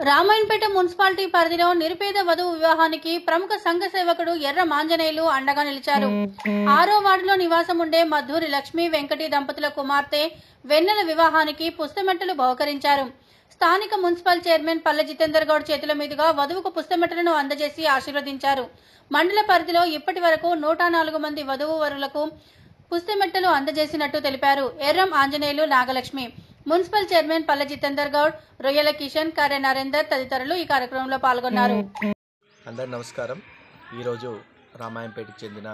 Ramayampet municipality పరిధిలో నిరుపేద వధువు వివాహానికి ప్రముఖ సంఘ సేవకుడు ఎర్ర మాంజనేయులు అండగా నిలిచారు ఆరో వార్డులో నివాసం ఉండే మధురి లక్ష్మి వెంకటి దంపతుల కుమార్తె వెన్నెల వివాహానికి పుస్తమెట్టలు బహుకరించారు స్థానిక మున్సిపల్ చైర్మన్ పల్లె జితేందర్ గౌడ్ చేతుల మీదుగా వధువుకు పుస్తమెట్టలను అందజేసి ఆశీర్వదించారు మండల పరిధిలో ఇప్పటి వరకు నూట నాలుగు మంది వధువు వరులకు పుస్తమెట్టలు అందజేసినట్టు తెలిపారు ఎర్రం ఆంజనేయులు నాగలక్ష్మి మున్సిపల్ చైర్మన్ పల్లె జితేందర్ గౌడ్ రొయ్యల కిషన్ కరె నరేందర్ తదితరులు ఈ కార్యక్రమంలో పాల్గొన్నారు అందరి నమస్కారం ఈరోజు రామాయంపేటకి చెందిన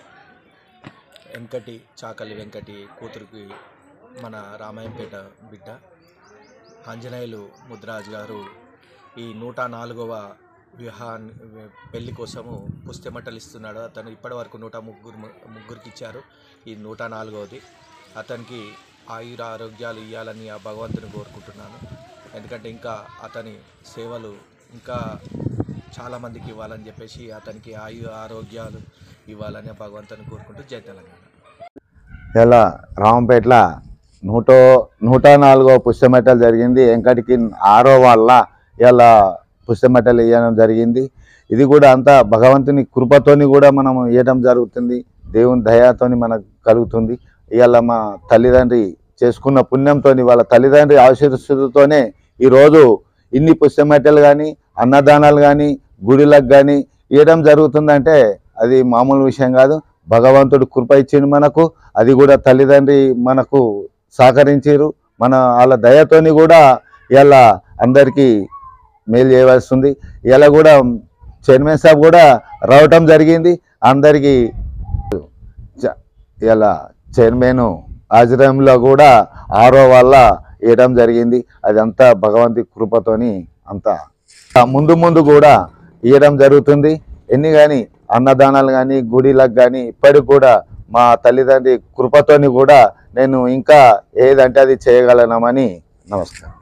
వెంకటి చాకలి వెంకటి కూతురికి మన రామాయంపేట బిడ్డ ఆంజనేయులు ముద్రాజ్ గారు ఈ నూట నాలుగవ వివాహాన్ని పెళ్లి కోసము పుస్తెమట్టలు ఇస్తున్నాడు అతను ఇప్పటి వరకు నూట ముగ్గురు ముగ్గురికి ఇచ్చారు ఈ నూట నాలుగవది అతనికి ఆయుర ఆరోగ్యాలు ఇవ్వాలని ఆ భగవంతుని కోరుకుంటున్నాను ఎందుకంటే ఇంకా అతని సేవలు ఇంకా చాలామందికి ఇవ్వాలని చెప్పేసి అతనికి ఆయు ఆరోగ్యాలు ఇవ్వాలని ఆ భగవంతుని కోరుకుంటూ జై తెలంగాణ ఇలా రామంపేటల నూట నూట నాలుగో పుస్తమెట్టలు జరిగింది వెంకటికి ఆరో వాళ్ళ ఇలా పుస్తమెట్టలు ఇవ్వడం జరిగింది ఇది కూడా అంతా భగవంతుని కృపతోని కూడా మనం ఇవ్వడం జరుగుతుంది దేవుని దయాతోని మనకు కలుగుతుంది ఇవాళ మా తల్లిదండ్రి చేసుకున్న పుణ్యంతో వాళ్ళ తల్లిదండ్రి ఆశీర్సులతోనే ఈరోజు ఇన్ని పుస్తమెట్టలు కానీ అన్నదానాలు కానీ గుడిలకు కానీ ఇవ్వడం జరుగుతుందంటే అది మామూలు విషయం కాదు భగవంతుడు కృప ఇచ్చిండు మనకు అది కూడా తల్లిదండ్రి మనకు సహకరించారు మన వాళ్ళ దయతోని కూడా ఇలా అందరికీ మేలు చేయవలసింది ఇలా కూడా చైర్మన్ సాబ్ కూడా రావటం జరిగింది అందరికీ చ- ఇలా చైర్మన్ ఆశ్రయంలో కూడా ఆరో వల్ల ఇవ్వడం జరిగింది అది అంతా భగవంతు కృపతోని అంతా ముందు ముందు కూడా ఇవ్వడం జరుగుతుంది ఎన్ని కానీ అన్నదానాలు కానీ గుడిలకు కానీ ఇప్పటికి కూడా మా తల్లిదండ్రి కృపతోని కూడా నేను ఇంకా ఏదంటే అది చేయగలనమని నమస్కారం